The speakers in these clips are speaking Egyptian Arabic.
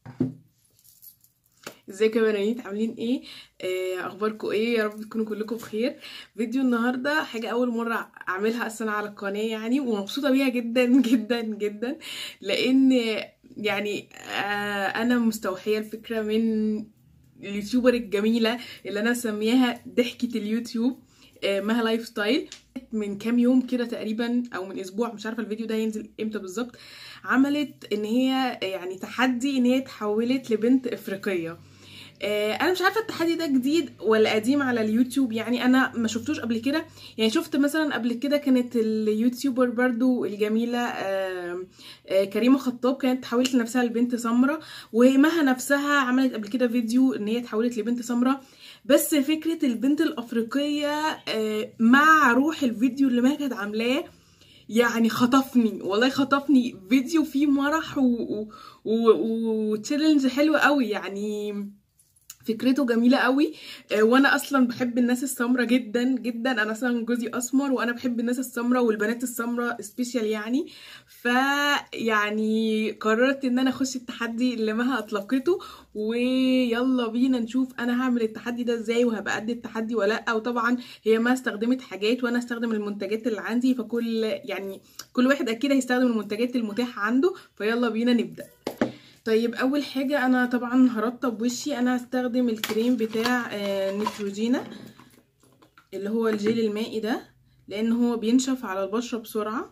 ازيكم يا بنات عاملين ايه آه، اخباركم ايه يا رب تكونوا كلكم بخير فيديو النهارده حاجه اول مره اعملها اصلا على القناه يعني ومبسوطه بيها جدا جدا جدا لان يعني آه، انا مستوحيه الفكره من اليوتيوبر الجميله اللي انا مسمياها ضحكه اليوتيوب آه، مها لايف ستايل من كام يوم كده تقريبا او من اسبوع مش عارفه الفيديو ده هينزل امتى بالظبط عملت ان هي يعني تحدي ان هي اتحولت لبنت افريقيه آه، انا مش عارفه التحدي ده جديد ولا قديم على اليوتيوب يعني انا ما شفتوش قبل كده يعني شفت مثلا قبل كده كانت اليوتيوبر برضو الجميله آه، آه، كريمه خطاب كانت تحولت لنفسها لبنت سمراء ومها نفسها عملت قبل كده فيديو ان هي اتحولت لبنت سمراء بس فكره البنت الافريقيه آه، مع روح الفيديو اللي مها كانت عاملاه يعني خطفني والله خطفني فيديو فيه مرح وتشالنج حلو قوي يعني فكرته جميله قوي آه، وانا اصلا بحب الناس السمرة جدا جدا انا اصلا جوزي اسمر وانا بحب الناس السمرة والبنات السمرة سبيشال يعني فيعني قررت ان انا اخش التحدي اللي مها اطلقته ويلا بينا نشوف انا هعمل التحدي ده ازاي وهبقى قد التحدي ولا لا وطبعا هي ما استخدمت حاجات وانا استخدم المنتجات اللي عندي فكل يعني كل واحد اكيد هيستخدم المنتجات المتاحه عنده فيلا بينا نبدا طيب اول حاجه انا طبعا هرطب وشي انا هستخدم الكريم بتاع آه، نيتروجينا اللي هو الجيل المائي ده لان هو بينشف على البشره بسرعه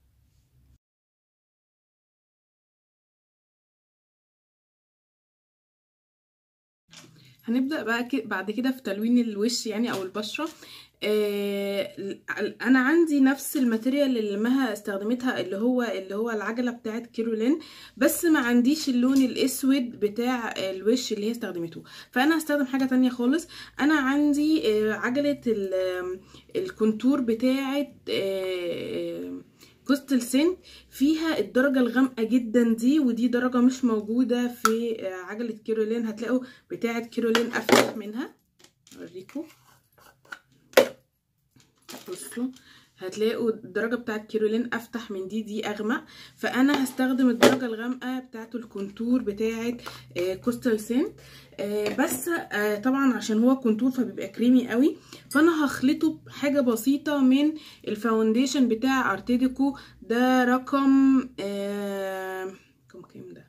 هنبدا بقى ك- بعد كده في تلوين الوش يعني او البشره آه، انا عندي نفس الماتيريال اللي مها استخدمتها اللي هو اللي هو العجله بتاعت كيرولين بس ما عنديش اللون الاسود بتاع الوش اللي هي استخدمته فانا هستخدم حاجه تانية خالص انا عندي آه، عجله ال- الكونتور بتاعت آه، كوستل سين فيها الدرجة الغامقة جدا دي ودي درجة مش موجودة في آه، عجلة كيرولين هتلاقوا بتاعة كيرولين أفتح منها أوريكم بصوا هتلاقوا الدرجة بتاعت كيرولين أفتح من دي دي أغمق فأنا هستخدم الدرجة الغامقة بتاعت الكونتور بتاعت آه، كوستال سين آه، بس آه، طبعا عشان هو كونتور فبيبقى كريمي قوي فأنا هخلطه بحاجة بسيطة من الفاونديشن بتاع ارتيديكو ده رقم آه، رقم كام ده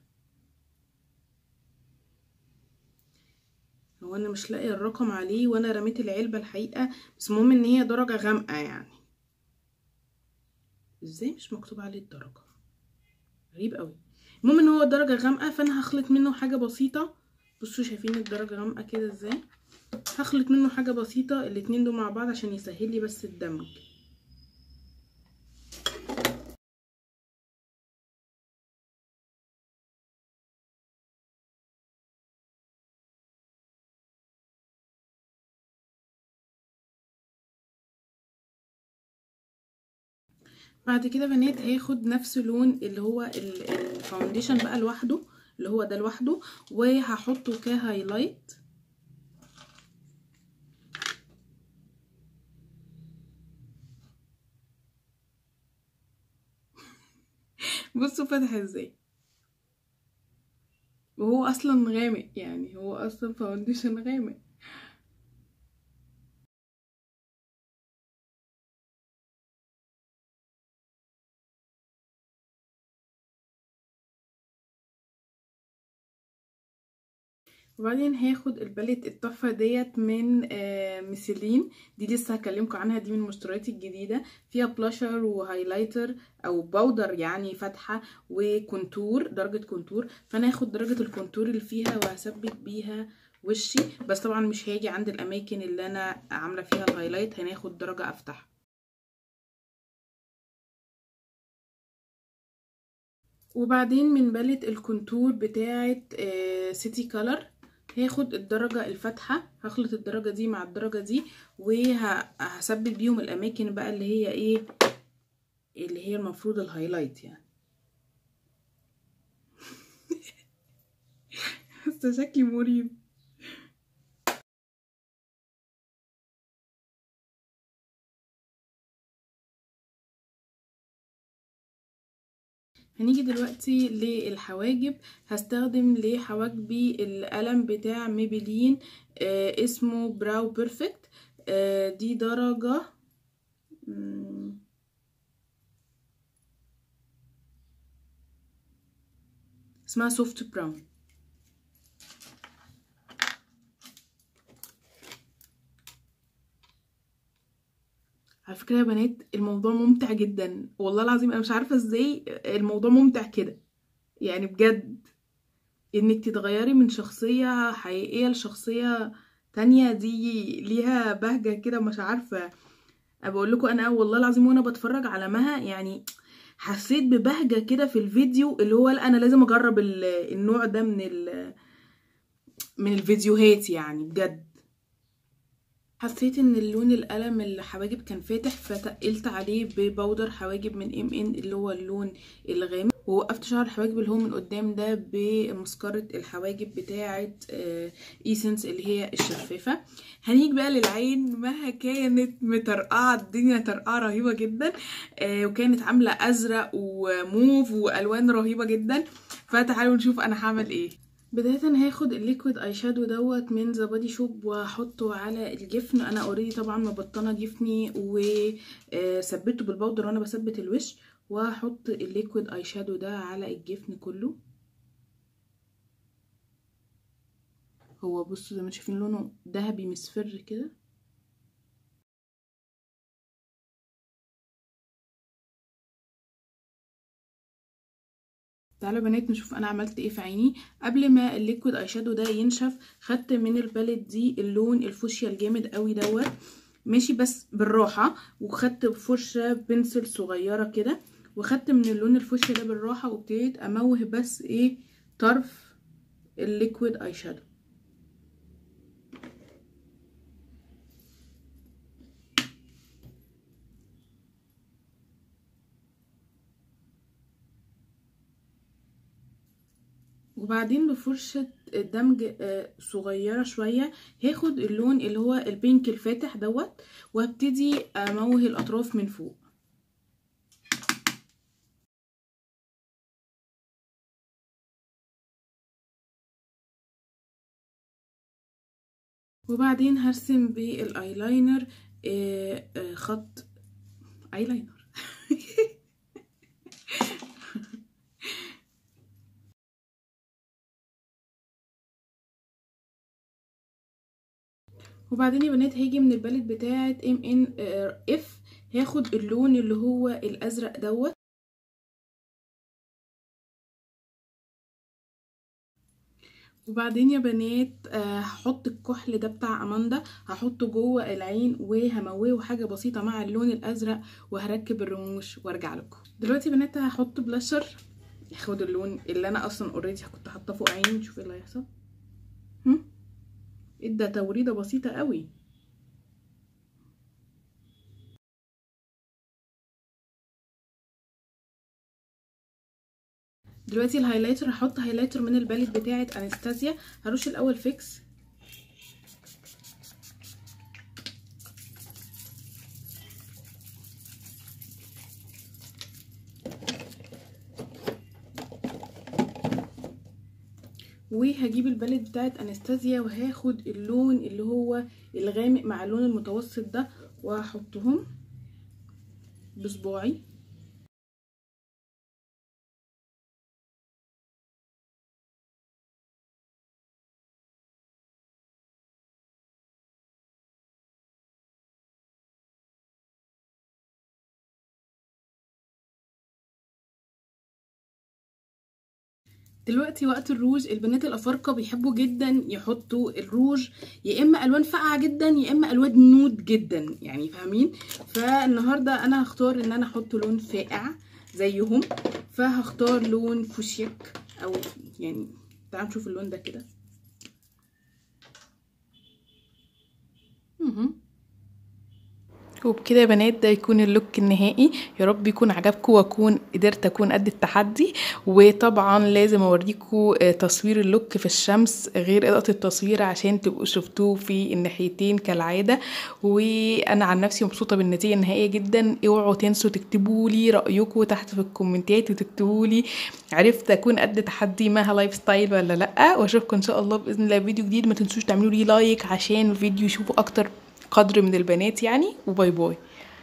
هو انا مش لاقيه الرقم عليه وانا رميت العلبه الحقيقه بس المهم ان هي درجه غامقه يعني ازاي مش مكتوب عليه الدرجه غريب قوي المهم ان هو درجه غامقه فانا هخلط منه حاجه بسيطه بصوا شايفين الدرجه غامقه كده ازاي هخلط منه حاجه بسيطه الاتنين دول مع بعض عشان يسهل لي بس الدمج بعد كده بنات هاخد نفس لون اللي هو ال- الفاونديشن بقى لوحده اللي هو ده لوحده وهحطه كهايلايت بصوا فتح ازاي وهو اصلا غامق يعني هو اصلا فاونديشن غامق وبعدين هاخد الباليت التحفة ديت من آه، ميسيلين دي لسه هكلمكم عنها دي من مشترياتي الجديدة فيها بلاشر وهايلايتر او باودر يعني فاتحة وكونتور درجة كونتور فانا هاخد درجة الكونتور اللي فيها وهثبت بيها وشي بس طبعا مش هاجي عند الاماكن اللي انا عاملة فيها الهايلايت هناخد درجة افتح وبعدين من باليت الكونتور بتاعة سيتي كولر هاخد الدرجة الفاتحة هخلط الدرجة دي مع الدرجة دي وهثبت بيهم الأماكن بقى اللي هي ايه اللي هي المفروض الهايلايت يعني بس شكلي مريب هنيجي دلوقتي للحواجب هستخدم لحواجبي القلم بتاع ميبلين آه اسمه براو بيرفكت آه دي درجة اسمها سوفت براون على فكرة يا بنات الموضوع ممتع جدا والله العظيم انا مش عارفة ازاي الموضوع ممتع كده يعني بجد انك تتغيري من شخصية حقيقية لشخصية تانية دي ليها بهجة كده مش عارفة بقول لكم انا والله العظيم وانا بتفرج على مها يعني حسيت ببهجة كده في الفيديو اللي هو لا انا لازم اجرب النوع ده من من الفيديوهات يعني بجد حسيت ان اللون القلم الحواجب كان فاتح فتقلت عليه ببودر حواجب من ام ان اللي هو اللون الغامق ووقفت شعر الحواجب اللي هو من قدام ده بمسكرة الحواجب بتاعة ايسنس اللي هي الشفافة هنيجي بقى للعين مها كانت مترقعة الدنيا ترقعة رهيبة جدا وكانت عاملة ازرق وموف والوان رهيبة جدا فتعالوا نشوف انا هعمل ايه بداية هاخد الليكويد اي شادو دوت من ذا بادي شوب واحطه على الجفن انا اوريدي طبعا مبطنه جفني وثبته بالبودر وانا بثبت الوش واحط الليكويد اي شادو ده على الجفن كله هو بصوا زي ما شايفين لونه ذهبي مصفر كده تعالوا بنات نشوف انا عملت ايه في عيني قبل ما الليكويد اي شادو ده ينشف خدت من الباليت دي اللون الفوشيا الجامد قوي دوت ماشي بس بالراحه وخدت فرشه بنسل صغيره كده وخدت من اللون الفوشيا ده بالراحه وابتديت اموه بس ايه طرف الليكويد اي شادو وبعدين بفرشة دمج صغيرة شوية هاخد اللون اللي هو البينك الفاتح دوت وهبتدي اموه الاطراف من فوق وبعدين هرسم بالايلاينر خط ايلاينر وبعدين يا بنات هاجي من الباليت بتاعه ام ان اف هاخد اللون اللي هو الازرق دوت وبعدين يا بنات هحط الكحل ده بتاع اماندا هحطه جوه العين وهمويه حاجه بسيطه مع اللون الازرق وهركب الرموش وارجع لكم دلوقتي يا بنات هحط بلاشر هاخد اللون اللي انا اصلا اوريدي كنت حاطاه فوق عيني نشوف ايه اللي هيحصل ادى توريده بسيطه قوي دلوقتي الهايلايتر هحط هايلايتر من الباليت بتاعه انستازيا هرش الاول فيكس وهجيب الباليت بتاعت انستازيا وهاخد اللون اللي هو الغامق مع اللون المتوسط ده وهحطهم بصباعي دلوقتي وقت الروج البنات الافارقه بيحبوا جدا يحطوا الروج يا اما الوان فاقعه جدا يا اما الوان نود جدا يعني فاهمين فالنهارده انا هختار ان انا احط لون فاقع زيهم فهختار لون فوشيك او يعني تعالوا نشوف اللون ده كده وبكده يا بنات ده يكون اللوك النهائي يا رب يكون عجبكم واكون قدرت اكون قد التحدي وطبعا لازم اوريكم تصوير اللوك في الشمس غير اضاءه التصوير عشان تبقوا شفتوه في الناحيتين كالعاده وانا عن نفسي مبسوطه بالنتيجه النهائيه جدا اوعوا تنسوا تكتبوا لي رايكم تحت في الكومنتات وتكتبوا لي عرفت اكون قد تحدي مها لايف ستايل ولا لا واشوفكم ان شاء الله باذن الله فيديو جديد ما تنسوش تعملوا لي لايك عشان الفيديو يشوفوا اكتر قدر من البنات يعني وباي باي